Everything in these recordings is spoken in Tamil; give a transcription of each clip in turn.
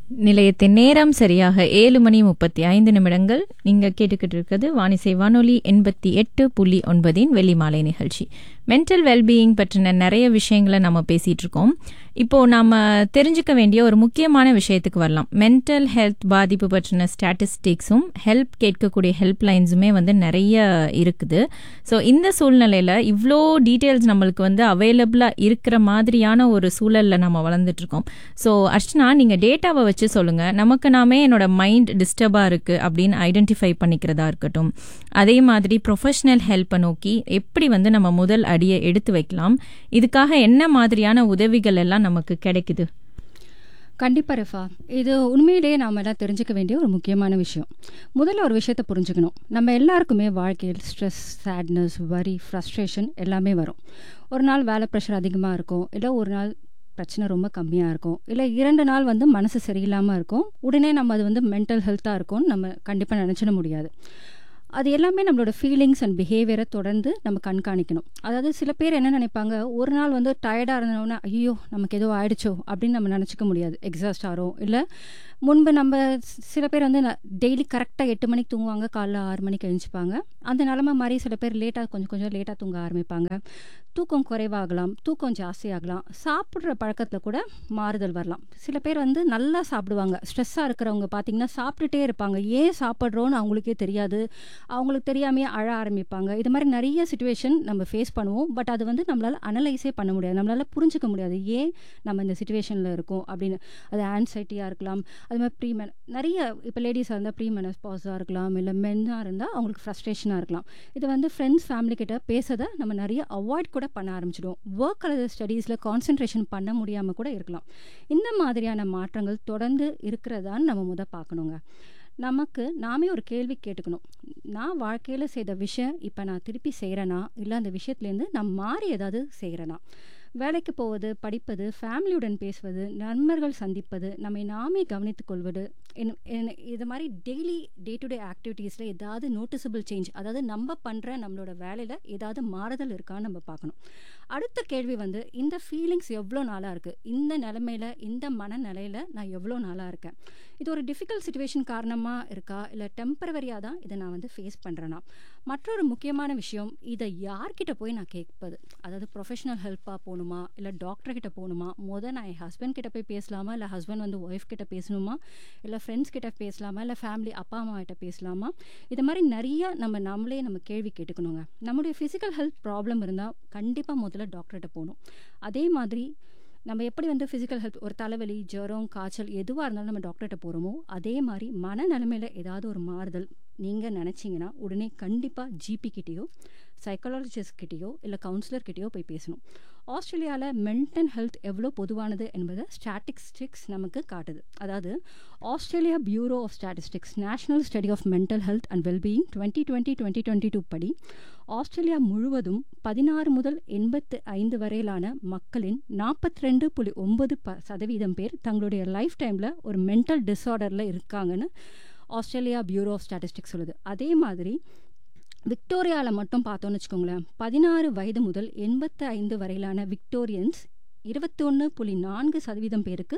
நிலையத்தின் நேரம் சரியாக ஏழு மணி முப்பத்தி ஐந்து நிமிடங்கள் நீங்க கேட்டுக்கிட்டு இருக்கிறது வானிசை வானொலி எண்பத்தி எட்டு புள்ளி ஒன்பதின் வெள்ளி மாலை நிகழ்ச்சி மென்டல் வெல்பீயிங் பற்றின நிறைய விஷயங்களை நம்ம பேசிட்டு இருக்கோம் இப்போ நாம தெரிஞ்சுக்க வேண்டிய ஒரு முக்கியமான விஷயத்துக்கு வரலாம் மென்டல் ஹெல்த் பாதிப்பு பற்றின ஸ்டாட்டிஸ்டிக்ஸும் ஹெல்ப் கேட்கக்கூடிய ஹெல்ப் லைன்ஸுமே வந்து நிறைய இருக்குது ஸோ இந்த சூழ்நிலையில இவ்வளோ டீட்டெயில்ஸ் நம்மளுக்கு வந்து அவைலபிளா இருக்கிற மாதிரியான ஒரு சூழல்ல நம்ம வளர்ந்துட்டு இருக்கோம் ஸோ அர்ச்சனா நீங்க டேட்டாவை வச்சு சொல்லுங்க நமக்கு நாமே என்னோட மைண்ட் டிஸ்டர்பா இருக்கு அப்படின்னு ஐடென்டிஃபை பண்ணிக்கிறதா இருக்கட்டும் அதே மாதிரி ப்ரொஃபஷனல் ஹெல்ப்பை நோக்கி எப்படி வந்து நம்ம முதல் அடியை எடுத்து வைக்கலாம் இதுக்காக என்ன மாதிரியான உதவிகள் எல்லாம் நமக்கு கிடைக்குது கண்டிப்பா ரெஃபா இது உண்மையிலேயே நாம எல்லாம் தெரிஞ்சுக்க வேண்டிய ஒரு முக்கியமான விஷயம் முதல்ல ஒரு விஷயத்த புரிஞ்சுக்கணும் நம்ம எல்லாருக்குமே வாழ்க்கையில் ஸ்ட்ரெஸ் சேட்னஸ் வரி ஃப்ரஸ்ட்ரேஷன் எல்லாமே வரும் ஒரு நாள் வேலை ப்ரெஷர் அதிகமாக இருக்கும் இல்லை ஒரு நாள் பிரச்சனை ரொம்ப கம்மியாக இருக்கும் இல்லை இரண்டு நாள் வந்து மனசு சரியில்லாமல் இருக்கும் உடனே நம்ம அது வந்து மென்டல் ஹெல்த்தாக இருக்கும்னு நம்ம கண்டிப்பாக நினச்சிட முடியாது அது எல்லாமே நம்மளோட ஃபீலிங்ஸ் அண்ட் பிஹேவியரை தொடர்ந்து நம்ம கண்காணிக்கணும் அதாவது சில பேர் என்ன நினைப்பாங்க ஒரு நாள் வந்து டயர்டாக இருந்தோன்னா ஐயோ நமக்கு ஏதோ ஆயிடுச்சோ அப்படின்னு நம்ம நினச்சிக்க முடியாது எக்ஸாஸ்ட் ஆகிறோம் இல்லை முன்பு நம்ம சி- சில பேர் வந்து டெய்லி கரெக்டாக எட்டு மணிக்கு தூங்குவாங்க காலைல ஆறு மணிக்கு எழுந்திருப்பாங்க அந்த நிலமை மாதிரி சில பேர் லேட்டாக கொஞ்சம் கொஞ்சம் லேட்டாக தூங்க ஆரம்பிப்பாங்க தூக்கம் குறைவாகலாம் தூக்கம் ஜாஸ்தியாகலாம் சாப்பிட்ற பழக்கத்தில் கூட மாறுதல் வரலாம் சில பேர் வந்து நல்லா சாப்பிடுவாங்க ஸ்ட்ரெஸ்ஸாக இருக்கிறவங்க பார்த்தீங்கன்னா சாப்பிட்டுட்டே இருப்பாங்க ஏன் சாப்பிட்றோன்னு அவங்களுக்கே தெரியாது அவங்களுக்கு தெரியாமையே அழ ஆரம்பிப்பாங்க இது மாதிரி நிறைய சுச்சுவேஷன் நம்ம ஃபேஸ் பண்ணுவோம் பட் அது வந்து நம்மளால் அனலைஸே பண்ண முடியாது நம்மளால் புரிஞ்சுக்க முடியாது ஏன் நம்ம இந்த சுச்சுவேஷனில் இருக்கோம் அப்படின்னு அது ஆன்சைட்டியாக இருக்கலாம் அது மாதிரி ப்ரீ மென் நிறைய இப்போ லேடிஸாக இருந்தால் ப்ரீ மெனஸ்பாஸாக இருக்கலாம் இல்லை மென்னாக இருந்தால் அவங்களுக்கு ஃப்ரஸ்ட்ரேஷனாக இருக்கலாம் இது வந்து ஃப்ரெண்ட்ஸ் ஃபேமிலி கிட்ட பேசதை நம்ம நிறைய அவாய்ட் கூட பண்ண ஆரம்பிச்சிடுவோம் ஒர்க் அல்லது ஸ்டடீஸில் கான்சென்ட்ரேஷன் பண்ண முடியாமல் கூட இருக்கலாம் இந்த மாதிரியான மாற்றங்கள் தொடர்ந்து இருக்கிறதான்னு நம்ம முத பார்க்கணுங்க நமக்கு நாமே ஒரு கேள்வி கேட்டுக்கணும் நான் வாழ்க்கையில் செய்த விஷயம் இப்போ நான் திருப்பி செய்கிறேனா இல்லை அந்த விஷயத்துலேருந்து நான் மாறி ஏதாவது செய்கிறேனா வேலைக்கு போவது படிப்பது ஃபேமிலியுடன் பேசுவது நண்பர்கள் சந்திப்பது நம்மை நாமே கவனித்துக் கொள்வது என்ன- என்ன- இது மாதிரி டெய்லி டே டு டே ஆக்டிவிட்டீஸில் ஏதாவது நோட்டிசபிள் சேஞ்ச் அதாவது நம்ம பண்ணுற நம்மளோட வேலையில் ஏதாவது மாறுதல் இருக்கான்னு நம்ம பார்க்கணும் அடுத்த கேள்வி வந்து இந்த ஃபீலிங்ஸ் எவ்வளோ நாளாக இருக்குது இந்த நிலமையில இந்த மனநிலையில் நான் எவ்வளோ நாளாக இருக்கேன் இது ஒரு டிஃபிகல்ட் சுச்சுவேஷன் காரணமாக இருக்கா இல்லை டெம்பரவரியாக தான் இதை நான் வந்து ஃபேஸ் பண்ணுறேன்னா மற்றொரு முக்கியமான விஷயம் இதை யார்கிட்ட போய் நான் கேட்பது அதாவது ப்ரொஃபஷனல் ஹெல்ப்பாக போகணுமா இல்லை டாக்டர் கிட்ட போகணுமா முத நான் என் ஹஸ்பண்ட் கிட்ட போய் பேசலாமா இல்லை ஹஸ்பண்ட் வந்து ஒய்ஃப் கிட்ட பேசணுமா இல்லை ஃப்ரெண்ட்ஸ் கிட்ட பேசலாமா இல்லை ஃபேமிலி அப்பா அம்மா கிட்ட பேசலாமா இது மாதிரி நிறைய நம்ம நம்மளே நம்ம கேள்வி கேட்டுக்கணுங்க நம்முடைய ஃபிசிக்கல் ஹெல்த் ப்ராப்ளம் இருந்தால் கண்டிப்பாக முதல்ல டாக்டர்கிட்ட போகணும் அதே மாதிரி நம்ம எப்படி வந்து ஃபிசிக்கல் ஹெல்த் ஒரு தலைவலி ஜுரம் காய்ச்சல் எதுவாக இருந்தாலும் நம்ம டாக்டர்கிட்ட போகிறோமோ அதே மாதிரி மனநிலைமையில் ஏதாவது ஒரு மாறுதல் நீங்கள் நினச்சிங்கன்னா உடனே கண்டிப்பாக ஜிபி கிட்டேயோ சைக்காலஜிஸ்ட் கிட்டேயோ இல்லை கவுன்சிலர் கிட்டேயோ போய் பேசணும் ஆஸ்திரேலியாவில் மென்டல் ஹெல்த் எவ்வளோ பொதுவானது என்பதை ஸ்டாட்டிஸ்டிக்ஸ் நமக்கு காட்டுது அதாவது Australia bureau of statistics national study of mental health and wellbeing twenty twenty twenty twenty two படி ஆஸ்திரேலியா முழுவதும் பதினாறு முதல் எண்பத்து ஐந்து வரையிலான மக்களின் நாற்பத்தி ரெண்டு புள்ளி ஒன்பது ப சதவீதம் பேர் தங்களுடைய லைஃப் டைமில் ஒரு மென்டல் டிஸார்டரில் இருக்காங்கன்னு ஆஸ்திரேலியா பியூரோ ஆஃப் ஸ்டாட்டிஸ்டிக்ஸ் சொல்லுது அதே மாதிரி விக்டோரியாவில் மட்டும் பார்த்தோன்னு வச்சுக்கோங்களேன் பதினாறு வயது முதல் எண்பத்து ஐந்து வரையிலான விக்டோரியன்ஸ் இருபத்தி ஒன்று புள்ளி நான்கு சதவீதம் பேருக்கு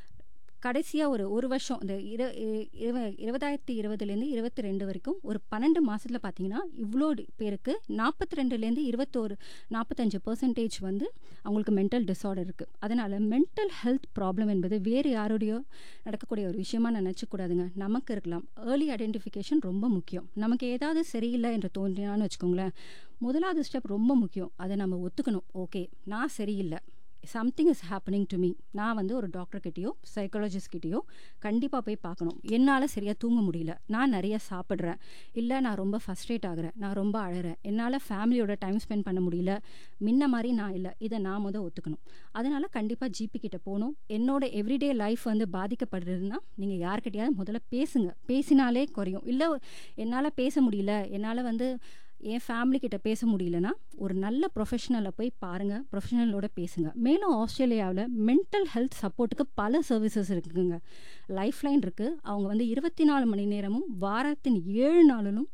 கடைசியாக ஒரு ஒரு வருஷம் இந்த இரு இ- இருவ இருபதாயிரத்தி இருபதுலேருந்து இருபத்தி ரெண்டு வரைக்கும் ஒரு பன்னெண்டு மாதத்தில் பார்த்தீங்கன்னா இவ்வளோ டி- பேருக்கு நாற்பத்தி ரெண்டுலேருந்து இருபத்தோரு நாற்பத்தஞ்சு பர்சன்டேஜ் வந்து அவங்களுக்கு மென்டல் டிஸார்டர் இருக்குது அதனால் மென்டல் ஹெல்த் ப்ராப்ளம் என்பது வேறு யாரோடையோ நடக்கக்கூடிய ஒரு விஷயமா நினச்சக்கூடாதுங்க நமக்கு இருக்கலாம் ஏர்லி ஐடென்டிஃபிகேஷன் ரொம்ப முக்கியம் நமக்கு ஏதாவது சரியில்லை என்று தோன்றினான்னு வச்சுக்கோங்களேன் முதலாவது ஸ்டெப் ரொம்ப முக்கியம் அதை நம்ம ஒத்துக்கணும் ஓகே நான் சரியில்லை something is happening to me நான் வந்து ஒரு டாக்டர் கிட்டேயோ சைக்காலஜிஸ்ட் கிட்டேயோ கண்டிப்பாக போய் பார்க்கணும் என்னால் சரியாக தூங்க முடியல நான் நிறைய சாப்பிட்றேன் இல்லை நான் ரொம்ப ஃபஸ்ட்ரேட் ஆகுறேன் நான் ரொம்ப அழறேன் என்னால் ஃபேமிலியோட டைம் ஸ்பெண்ட் பண்ண முடியல முன்ன மாதிரி நான் இல்லை இதை நான் முத ஒத்துக்கணும் அதனால் கண்டிப்பாக ஜிபி கிட்ட போகணும் என்னோட எவ்ரிடே லைஃப் வந்து பாதிக்கப்படுறதுன்னா நீங்கள் யார்கிட்டயாவது முதல்ல பேசுங்க பேசினாலே குறையும் இல்லை என்னால் பேச முடியல என்னால் வந்து என் ஃபேமிலி கிட்ட பேச முடியலனா ஒரு நல்ல ப்ரொஃபஷனலை போய் பாருங்க ப்ரொஃபஷனலோட பேசுங்க மேலும் ஆஸ்திரேலியாவில் மென்டல் ஹெல்த் சப்போர்ட்டுக்கு பல சர்வீசஸ் இருக்குங்க லைஃப் லைன் இருக்குது அவங்க வந்து இருபத்தி நாலு மணி நேரமும் வாரத்தின் ஏழு நாளிலும்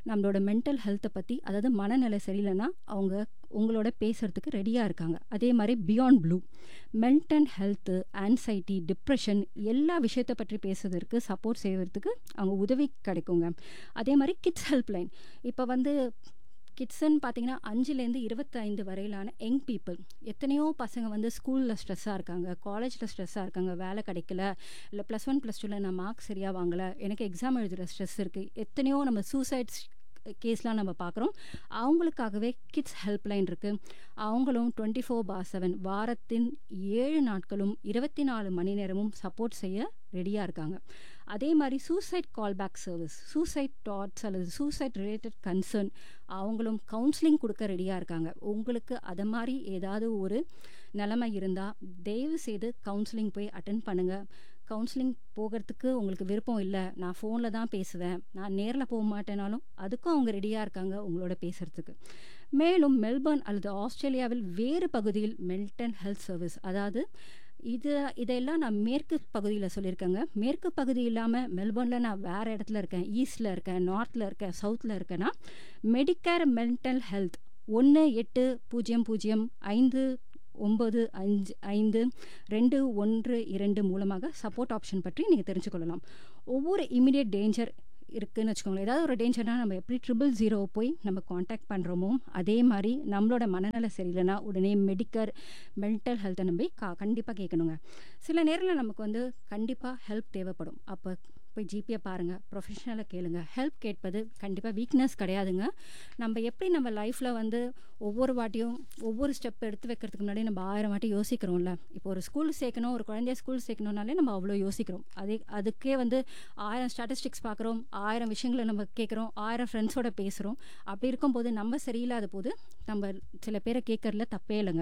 நம்மளோட மென்டல் ஹெல்த்தை பற்றி அதாவது மனநிலை சரியில்லைன்னா அவங்க உங்களோட பேசுகிறதுக்கு ரெடியாக இருக்காங்க அதே மாதிரி beyond blue mental health anxiety depression எல்லா விஷயத்தை பற்றி பேசுறதுக்கு சப்போர்ட் செய்வதற்கு அவங்க உதவி கிடைக்குங்க அதே மாதிரி கிட்ஸ் ஹெல்ப்லைன் இப்போ வந்து கிட்ஸுன்னு பார்த்தீங்கன்னா அஞ்சுலேருந்து இருபத்தைந்து வரையிலான யங் பீப்புள் எத்தனையோ பசங்க வந்து ஸ்கூலில் ஸ்ட்ரெஸ்ஸாக இருக்காங்க காலேஜில் ஸ்ட்ரெஸ்ஸாக இருக்காங்க வேலை கிடைக்கல இல்லை ப்ளஸ் ஒன் ப்ளஸ் டூவில் நான் மார்க் சரியாக வாங்கலை எனக்கு எக்ஸாம் எழுதுகிற ஸ்ட்ரெஸ் இருக்குது எத்தனையோ நம்ம சூசைட்ஸ் கேஸ்லாம் நம்ம பார்க்குறோம் அவங்களுக்காகவே கிட்ஸ் ஹெல்ப்லைன் இருக்குது அவங்களும் டுவெண்ட்டி ஃபோர் பார் செவன் வாரத்தின் ஏழு நாட்களும் இருபத்தி நாலு மணி நேரமும் சப்போர்ட் செய்ய ரெடியாக இருக்காங்க அதே மாதிரி suicide callback service suicide thoughts அல்லது சூசைட் ரிலேட்டட் கன்சர்ன் அவங்களும் கவுன்சிலிங் கொடுக்க ரெடியாக இருக்காங்க உங்களுக்கு அதை மாதிரி ஏதாவது ஒரு நிலைமை இருந்தால் தயவு செய்து கவுன்சிலிங் போய் அட்டன் பண்ணுங்கள் கவுன்சிலிங் போகிறதுக்கு உங்களுக்கு விருப்பம் இல்லை நான் ஃபோனில் தான் பேசுவேன் நான் நேரில் போக மாட்டேனாலும் அதுக்கும் அவங்க ரெடியாக இருக்காங்க உங்களோட பேசுகிறதுக்கு மேலும் மெல்பர்ன் அல்லது ஆஸ்திரேலியாவில் வேறு பகுதியில் மெல்டன் ஹெல்த் சர்வீஸ் அதாவது இது இதெல்லாம் நான் மேற்கு பகுதியில் சொல்லியிருக்கேங்க மேற்கு பகுதி இல்லாமல் மெல்பர்னில் நான் வேறு இடத்துல இருக்கேன் ஈஸ்டில் இருக்கேன் நார்த்தில் இருக்கேன் சவுத்தில் இருக்கேன்னா மெடிக்கேர் மென்டல் ஹெல்த் ஒன்று எட்டு பூஜ்ஜியம் பூஜ்ஜியம் ஐந்து ஒம்பது அஞ்சு ஐந்து ரெண்டு ஒன்று இரண்டு மூலமாக சப்போர்ட் ஆப்ஷன் பற்றி நீங்கள் தெரிஞ்சுக்கொள்ளலாம் ஒவ்வொரு இமீடியட் டேஞ்சர் இருக்குதுன்னு வச்சுக்கோங்களேன் ஏதாவது ஒரு டேஞ்சர்னா நம்ம எப்படி ட்ரிபிள் ஜீரோ போய் நம்ம காண்டாக்ட் பண்ணுறோமோ அதே மாதிரி நம்மளோட மனநல சரியில்லைன்னா உடனே மெடிக்கல் மென்டல் ஹெல்த்தை நம்பி கா கண்டிப்பாக கேட்கணுங்க சில நேரத்தில் நமக்கு வந்து கண்டிப்பாக ஹெல்ப் தேவைப்படும் அப்போ போய் ஜிபியை பாருங்கள் ப்ரொஃபஷனலை கேளுங்க ஹெல்ப் கேட்பது கண்டிப்பாக வீக்னஸ் கிடையாதுங்க நம்ம எப்படி நம்ம லைஃப்பில் வந்து ஒவ்வொரு வாட்டியும் ஒவ்வொரு ஸ்டெப் எடுத்து வைக்கிறதுக்கு முன்னாடி நம்ம ஆயிரம் வாட்டி யோசிக்கிறோம்ல இப்போ ஒரு ஸ்கூல் சேர்க்கணும் ஒரு குழந்தைய ஸ்கூல் சேர்க்கணும்னாலே நம்ம அவ்வளோ யோசிக்கிறோம் அதே அதுக்கே வந்து ஆயிரம் ஸ்டாட்டிஸ்டிக்ஸ் பார்க்குறோம் ஆயிரம் விஷயங்களை நம்ம கேட்குறோம் ஆயிரம் ஃப்ரெண்ட்ஸோட பேசுகிறோம் அப்படி இருக்கும்போது நம்ம சரியில்லாத போது நம்ம சில பேரை கேட்கறதுல தப்பே இல்லைங்க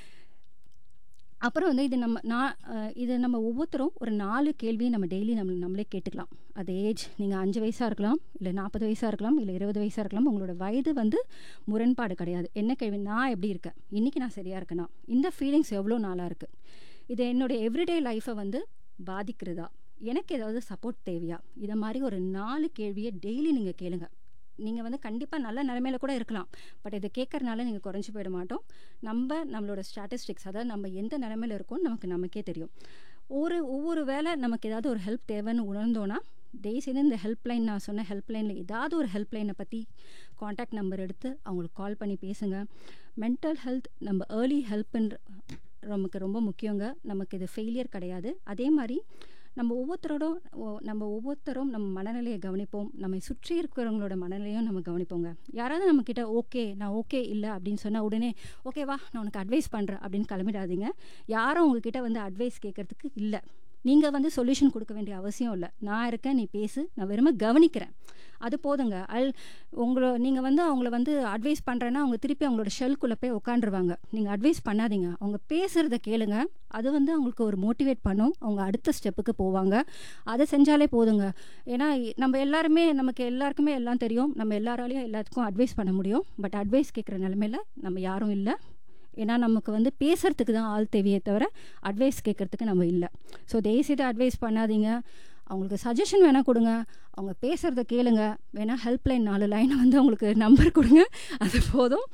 அப்புறம் வந்து இது நம்ம நான் இது நம்ம ஒவ்வொருத்தரும் ஒரு நாலு கேள்வியை நம்ம டெய்லி நம்ம நம்மளே கேட்டுக்கலாம் அது ஏஜ் நீங்கள் அஞ்சு வயசாக இருக்கலாம் இல்லை நாற்பது வயசாக இருக்கலாம் இல்லை இருபது வயசாக இருக்கலாம் உங்களோட வயது வந்து முரண்பாடு கிடையாது என்ன கேள்வி நான் எப்படி இருக்கேன் இன்றைக்கி நான் சரியாக இருக்கேனா இந்த ஃபீலிங்ஸ் எவ்வளோ நாளாக இருக்குது இது என்னுடைய எவ்ரிடே லைஃப்பை வந்து பாதிக்கிறதா எனக்கு ஏதாவது சப்போர்ட் தேவையா இதை மாதிரி ஒரு நாலு கேள்வியை டெய்லி நீங்கள் கேளுங்க நீங்கள் வந்து கண்டிப்பாக நல்ல நிலமையில கூட இருக்கலாம் பட் இதை கேட்கறனால நீங்கள் குறைஞ்சி போயிட மாட்டோம் நம்ம நம்மளோட ஸ்டாட்டிஸ்டிக்ஸ் அதாவது நம்ம எந்த நிலமையில இருக்கோம்னு நமக்கு நமக்கே தெரியும் ஒரு ஒவ்வொரு வேளை நமக்கு ஏதாவது ஒரு ஹெல்ப் தேவைன்னு உணர்ந்தோன்னா தயவுசெய்து இந்த ஹெல்ப்லைன் நான் சொன்ன ஹெல்ப்லைனில் ஏதாவது ஒரு ஹெல்ப்லைனை பற்றி காண்டாக்ட் நம்பர் எடுத்து அவங்களுக்கு கால் பண்ணி பேசுங்க மென்டல் ஹெல்த் நம்ம ஏர்லி ஹெல்ப்ன்ற நமக்கு ரொம்ப முக்கியங்க நமக்கு இது ஃபெயிலியர் கிடையாது அதே மாதிரி நம்ம ஒவ்வொருத்தரோடும் நம்ம ஒவ்வொருத்தரும் நம்ம மனநிலையை கவனிப்போம் நம்மை சுற்றி இருக்கிறவங்களோட மனநிலையும் நம்ம கவனிப்போங்க யாராவது நம்மக்கிட்ட ஓகே நான் ஓகே இல்லை அப்படின்னு சொன்னால் உடனே ஓகேவா நான் உனக்கு அட்வைஸ் பண்ணுறேன் அப்படின்னு கிளம்பிடாதீங்க யாரும் உங்ககிட்ட வந்து அட்வைஸ் கேட்குறதுக்கு இல்லை நீங்கள் வந்து சொல்யூஷன் கொடுக்க வேண்டிய அவசியம் இல்லை நான் இருக்கேன் நீ பேசு நான் வெறும கவனிக்கிறேன் அது போதுங்க அல் உங்களை நீங்கள் வந்து அவங்கள வந்து அட்வைஸ் பண்ணுறேன்னா அவங்க திருப்பி அவங்களோட ஷெல்குள்ளே போய் உட்காந்துருவாங்க நீங்கள் அட்வைஸ் பண்ணாதீங்க அவங்க பேசுகிறத கேளுங்க அது வந்து அவங்களுக்கு ஒரு மோட்டிவேட் பண்ணும் அவங்க அடுத்த ஸ்டெப்புக்கு போவாங்க அதை செஞ்சாலே போதுங்க ஏன்னா நம்ம எல்லாருமே நமக்கு எல்லாருக்குமே எல்லாம் தெரியும் நம்ம எல்லாராலையும் எல்லாத்துக்கும் அட்வைஸ் பண்ண முடியும் பட் அட்வைஸ் கேட்குற நிலமையில நம்ம யாரும் இல்லை ஏன்னா நமக்கு வந்து பேசுகிறதுக்கு தான் ஆள் தேவையே தவிர அட்வைஸ் கேட்குறதுக்கு நம்ம இல்லை ஸோ தயவுசெய்து அட்வைஸ் பண்ணாதீங்க அவங்களுக்கு சஜஷன் வேணால் கொடுங்க அவங்க பேசுகிறத கேளுங்க வேணால் ஹெல்ப்லைன் நாலு லைனை வந்து அவங்களுக்கு நம்பர் கொடுங்க அது போதும்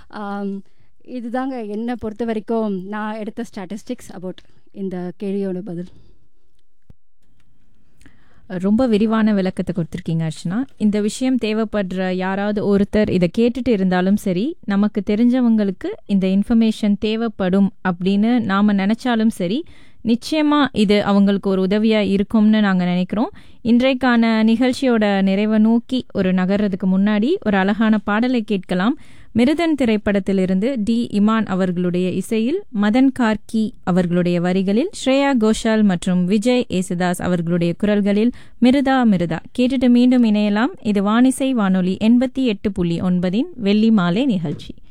இதுதாங்க என்னை பொறுத்த வரைக்கும் நான் எடுத்த ஸ்டாட்டிஸ்டிக்ஸ் அபவுட் இந்த கேள்வியோட பதில் ரொம்ப விரிவான விளக்கத்தை கொடுத்துருக்கீங்க அர்ச்சனா இந்த விஷயம் தேவைப்படுற யாராவது ஒருத்தர் இதை கேட்டுட்டு இருந்தாலும் சரி நமக்கு தெரிஞ்சவங்களுக்கு இந்த இன்ஃபர்மேஷன் தேவைப்படும் அப்படின்னு நாம் நினச்சாலும் சரி நிச்சயமா இது அவங்களுக்கு ஒரு உதவியா இருக்கும்னு நாங்க நினைக்கிறோம் இன்றைக்கான நிகழ்ச்சியோட நிறைவை நோக்கி ஒரு நகர்றதுக்கு முன்னாடி ஒரு அழகான பாடலை கேட்கலாம் மிருதன் திரைப்படத்திலிருந்து டி இமான் அவர்களுடைய இசையில் மதன் கார்கி அவர்களுடைய வரிகளில் ஸ்ரேயா கோஷால் மற்றும் விஜய் ஏசுதாஸ் அவர்களுடைய குரல்களில் மிருதா மிருதா கேட்டுட்டு மீண்டும் இணையலாம் இது வானிசை வானொலி எண்பத்தி எட்டு புள்ளி ஒன்பதின் வெள்ளி மாலை நிகழ்ச்சி